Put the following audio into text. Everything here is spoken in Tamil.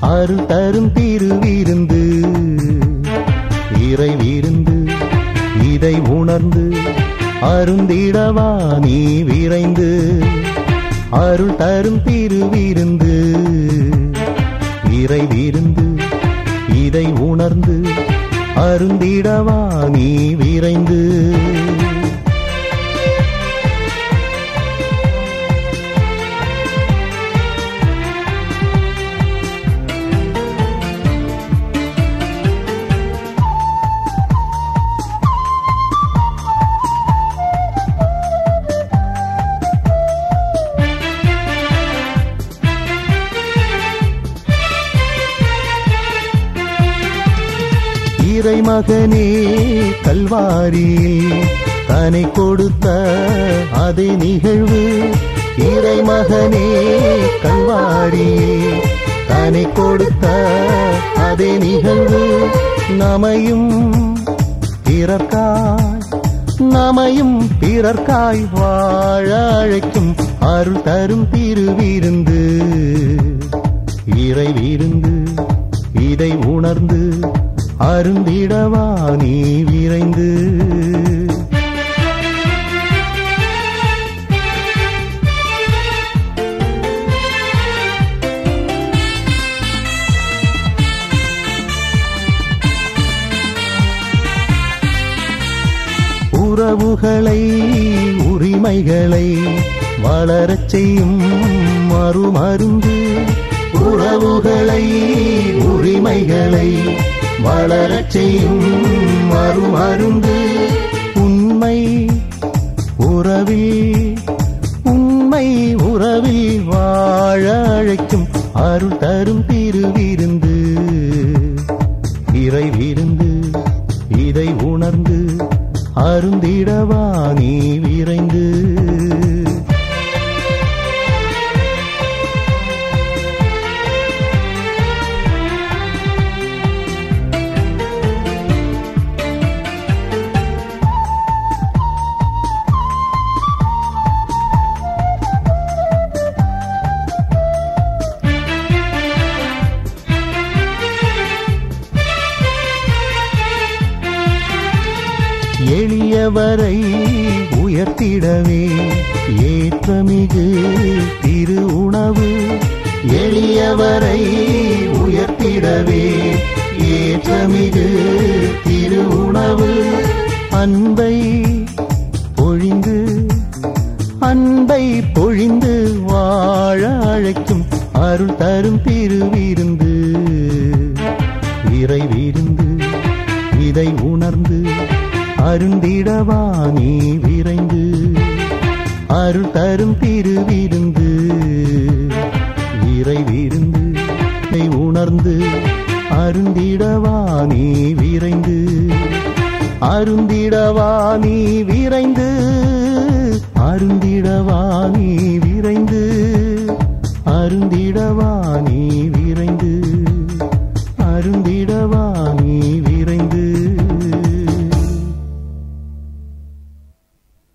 அருள் தரும் திருவிருந்து இறை விருந்து இதை உணர்ந்து அருந்திடவா நீ விரைந்து அருள் தரும் திருவிருந்து இறை விருந்து இதை உணர்ந்து அருந்திடவா நீ விரைந்து இறைமகனே கல்வாரியில் தனை கொடுத்த அதே நிகழ்வு இறைமகனே கல்வாரியில் தனை கொடுத்த அதே நிகழ்வு நமையும் பிறர்க்காய் நமையும் பிறர்க்காய் வாழ அழைக்கும் அருள் தரும் திருவிருந்து இறை விருந்து இதை உணர்ந்து அருந்திடவா நீ விரைந்து உறவுகளை உரிமைகளை வளரச் செய்யும் மறுமருந்து உறவுகளை உரிமைகளை வளரச் செய்யும் மறுமருந்து உண்மை உறவில் உண்மை உறவில் வாழ அழைக்கும் அருள் தரும் திருவிருந்து இறை விருந்து இதை உணர்ந்து அருந்திடவா நீ விரைந்து எளியவரை உயர்த்திடவே ஏற்றமிகு திரு உணவு எளியவரை உயர்த்திடவே ஏற்றமிகு திரு உணவு அன்பை பொழிந்து அன்பை பொழிந்து வாழ அழைக்கும் அருள் தரும் திருவிருந்து இறை விருந்து இதை உணர்ந்து அருந்திடவா நீ விரைந்து அருள் தரும் திருவிருந்து இறை விருந்து இதை உணர்ந்து அருந்திடவா நீ விரைந்து அருந்திடவா நீ விரைந்து அருந்திடவா நீ விரைந்து அருந்திடவா நீ